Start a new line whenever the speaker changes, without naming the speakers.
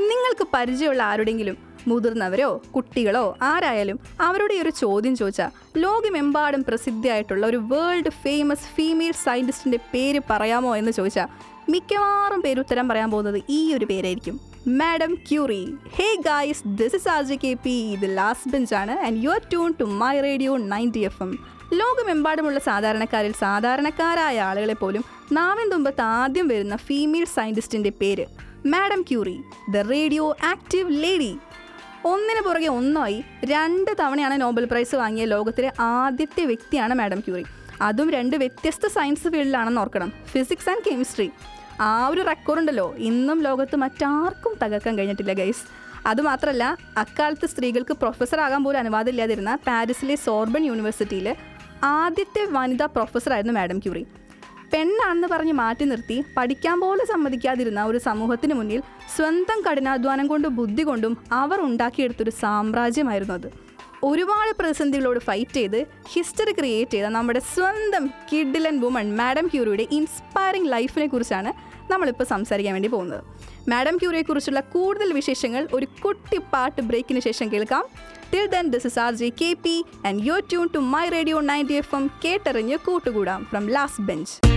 നിങ്ങൾക്ക് പരിചയമുള്ള ആരുടെങ്കിലും മുതിർന്നവരോ കുട്ടികളോ ആരായാലും അവരുടെ ഈ ഒരു ചോദ്യം ചോദിച്ചാൽ ലോകമെമ്പാടും പ്രസിദ്ധിയായിട്ടുള്ള ഒരു വേൾഡ് ഫേമസ് ഫീമെയിൽ സയൻറ്റിസ്റ്റിൻ്റെ പേര് പറയാമോ എന്ന് ചോദിച്ചാൽ മിക്കവാറും പേര് ഉത്തരം പറയാൻ പോകുന്നത് ഈ ഒരു പേരായിരിക്കും madam Curie hey guys this is R J K P ഇത് ലാസ്റ്റ് ബെഞ്ച് ആണ് and you are tune to my radio ninety F M ലോകമെമ്പാടുമുള്ള സാധാരണക്കാരിൽ സാധാരണക്കാരായ ആളുകളെ പോലും നാവിൻ തുമ്പത്ത് ആദ്യം വരുന്ന ഫീമെയിൽ സയൻറ്റിസ്റ്റിൻ്റെ പേര് madam Curie the radioactive lady ഒന്നിന് പുറകെ ഒന്നായി രണ്ട് തവണയാണ് നോബൽ പ്രൈസ് വാങ്ങിയ ലോകത്തിലെ ആദ്യത്തെ വ്യക്തിയാണ് മാഡം ക്യൂറി അതും രണ്ട് വ്യത്യസ്ത സയൻസ് ഫീൽഡിലാണെന്ന് ഓർക്കണം ഫിസിക്സ് ആൻഡ് കെമിസ്ട്രി ആ ഒരു റെക്കോർഡ് ഉണ്ടല്ലോ ഇന്നും ലോകത്ത് മറ്റാർക്കും തകർക്കാൻ കഴിഞ്ഞിട്ടില്ല ഗൈസ് അതുമാത്രമല്ല അക്കാലത്ത് സ്ത്രീകൾക്ക് പ്രൊഫസർ ആകാൻ പോലും അനുവാദമില്ലാതിരുന്ന പാരീസിലെ സോർബൺ യൂണിവേഴ്സിറ്റിയിൽ ആദ്യത്തെ വനിതാ പ്രൊഫസറായിരുന്നു മാഡം ക്യൂറി പെണ്ണാണെന്ന് പറഞ്ഞ് മാറ്റി നിർത്തി പഠിക്കാൻ പോലും സമ്മതിക്കാതിരുന്ന ഒരു സമൂഹത്തിന് മുന്നിൽ സ്വന്തം കഠിനാധ്വാനം കൊണ്ടും ബുദ്ധി കൊണ്ടും അവർ ഉണ്ടാക്കിയെടുത്തൊരു സാമ്രാജ്യമായിരുന്നു അത് ഒരുപാട് പ്രതിസന്ധികളോട് ഫൈറ്റ് ചെയ്ത് ഹിസ്റ്ററി ക്രിയേറ്റ് ചെയ്ത നമ്മുടെ സ്വന്തം കിഡിലൻ വുമൺ മാഡം ക്യൂറിയുടെ ഇൻസ്പയറിംഗ് ലൈഫിനെ കുറിച്ചാണ് നമ്മളിപ്പോൾ സംസാരിക്കാൻ വേണ്ടി പോകുന്നത് മാഡം ക്യൂറിയെ കുറിച്ചുള്ള കൂടുതൽ വിശേഷങ്ങൾ ഒരു കുട്ടി പാട്ട് ബ്രേക്കിന് ശേഷം കേൾക്കാം till then this is R J K P and you tune to my radio ninety F M കേട്ടറിഞ്ഞ് കൂട്ടുകൂടാം ഫ്രം ലാസ്റ്റ് ബെഞ്ച്